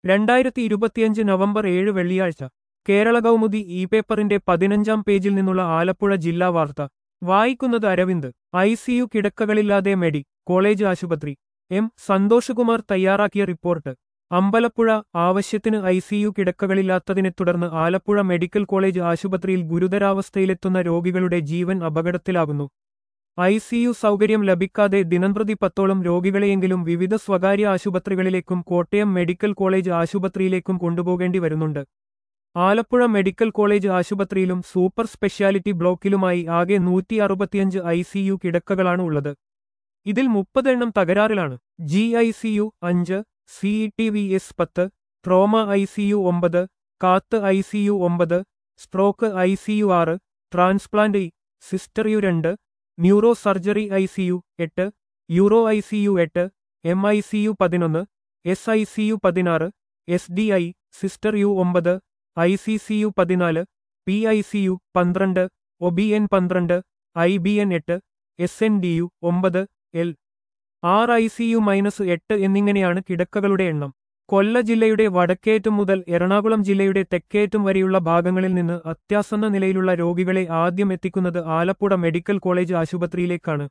രണ്ടായിരത്തി ഇരുപത്തിയഞ്ച് നവംബർ ഏഴ് വെള്ളിയാഴ്ച കേരള കൗമുദി ഇ പേപ്പറിന്റെ പതിനഞ്ചാം പേജിൽ നിന്നുള്ള ആലപ്പുഴ ജില്ലാ വാർത്ത വായിക്കുന്നത് അരവിന്ദ് ഐ സിയു കിടക്കകളില്ലാതെ മെഡി കോളേജ് ആശുപത്രി എം സന്തോഷകുമാർ തയ്യാറാക്കിയ റിപ്പോർട്ട് അമ്പലപ്പുഴ ആവശ്യത്തിന് ഐ സിയു കിടക്കകളില്ലാത്തതിനെ തുടർന്ന് ആലപ്പുഴ മെഡിക്കൽ കോളേജ് ആശുപത്രിയിൽ ഗുരുതരാവസ്ഥയിലെത്തുന്ന രോഗികളുടെ ജീവൻ അപകടത്തിലാകുന്നു ഐ സിയു സൗകര്യം ലഭിക്കാതെ ദിനംപ്രതി പത്തോളം രോഗികളെയെങ്കിലും വിവിധ സ്വകാര്യ ആശുപത്രികളിലേക്കും കോട്ടയം മെഡിക്കൽ കോളേജ് ആശുപത്രിയിലേക്കും കൊണ്ടുപോകേണ്ടി വരുന്നുണ്ട് ആലപ്പുഴ മെഡിക്കൽ കോളേജ് ആശുപത്രിയിലും സൂപ്പർ സ്പെഷ്യാലിറ്റി ബ്ലോക്കിലുമായി ആകെ നൂറ്റി അറുപത്തിയഞ്ച് ഐ സിയു കിടക്കകളാണ് ഉള്ളത് ഇതിൽ മുപ്പത് എണ്ണം തകരാറിലാണ് ജി ഐ സിയു അഞ്ച് സി ടി വി എസ് പത്ത് ട്രോമ ഐ സിയു ഒമ്പത് കാത്ത് ഐ സിയു ഒമ്പത് സ്ട്രോക്ക് ഐ സിയു ആറ് ട്രാൻസ്പ്ലാന്റ് സിസ്റ്റർ യു രണ്ട് ന്യൂറോ സർജറി ഐ സിയു എട്ട് യൂറോ ഐ സിയു എട്ട് എം ഐ സിയു പതിനൊന്ന് എസ് ഐ സിയു പതിനാറ് S D I sister U ഒമ്പത് ഐ സി സിയു പതിനാല് പി ഐ സിയു പന്ത്രണ്ട് ഒ ബി എൻ പന്ത്രണ്ട് ഐ ബി എൻ എട്ട് എസ് എൻ ഡി യു ഒമ്പത് L R I C U minus എട്ട് എന്നിങ്ങനെയാണ് കിടക്കകളുടെ എണ്ണം കൊല്ല ജില്ലയുടെ വടക്കേറ്റം മുതൽ എറണാകുളം ജില്ലയുടെ തെക്കേറ്റം വരെയുള്ള ഭാഗങ്ങളിൽ നിന്ന് അത്യാസന്ന നിലയിലുള്ള രോഗികളെ ആദ്യം എത്തിക്കുന്നത് ആലപ്പുഴ മെഡിക്കൽ കോളേജ് ആശുപത്രിയിലേക്കാണ്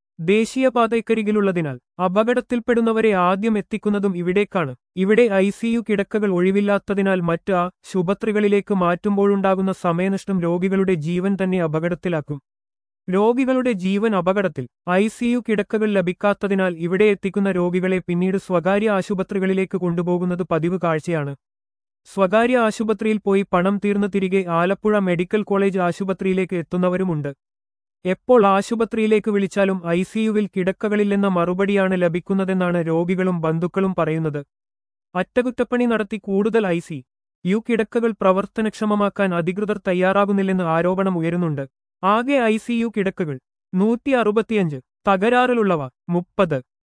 ദേശീയപാതയ്ക്കരികിലുള്ളതിനാൽ അപകടത്തിൽപ്പെടുന്നവരെ ആദ്യം എത്തിക്കുന്നതും ഇവിടേക്കാണ് ഇവിടെ ഐ സിയു കിടക്കകൾ ഒഴിവില്ലാത്തതിനാൽ മറ്റ് ആശുപത്രികളിലേക്ക് മാറ്റുമ്പോഴുണ്ടാകുന്ന സമയനഷ്ടം രോഗികളുടെ ജീവൻ തന്നെ അപകടത്തിലാക്കും രോഗികളുടെ ജീവൻ അപകടത്തിൽ ഐ സിയു കിടക്കകൾ ലഭിക്കാത്തതിനാൽ ഇവിടെ എത്തിക്കുന്ന രോഗികളെ പിന്നീട് സ്വകാര്യ ആശുപത്രികളിലേക്ക് കൊണ്ടുപോകുന്നത് പതിവ് കാഴ്ചയാണ് സ്വകാര്യ ആശുപത്രിയിൽ പോയി പണം തീർന്നു തിരികെ ആലപ്പുഴ മെഡിക്കൽ കോളേജ് ആശുപത്രിയിലേക്ക് എത്തുന്നവരുമുണ്ട് എപ്പോൾ ആശുപത്രിയിലേക്ക് വിളിച്ചാലും ഐ സിയുവിൽ കിടക്കകളില്ലെന്ന മറുപടിയാണ് ലഭിക്കുന്നതെന്നാണ് രോഗികളും ബന്ധുക്കളും പറയുന്നത് അറ്റകുറ്റപ്പണി നടത്തി കൂടുതൽ ഐ സി യു കിടക്കകൾ പ്രവർത്തനക്ഷമമാക്കാൻ അധികൃതർ തയ്യാറാകുന്നില്ലെന്ന് ആരോപണം ഉയരുന്നുണ്ട് ആകെ ഐ സി യു കിടക്കകൾ നൂറ്റി അറുപത്തിയഞ്ച് തകരാറിലുള്ളവ മുപ്പത്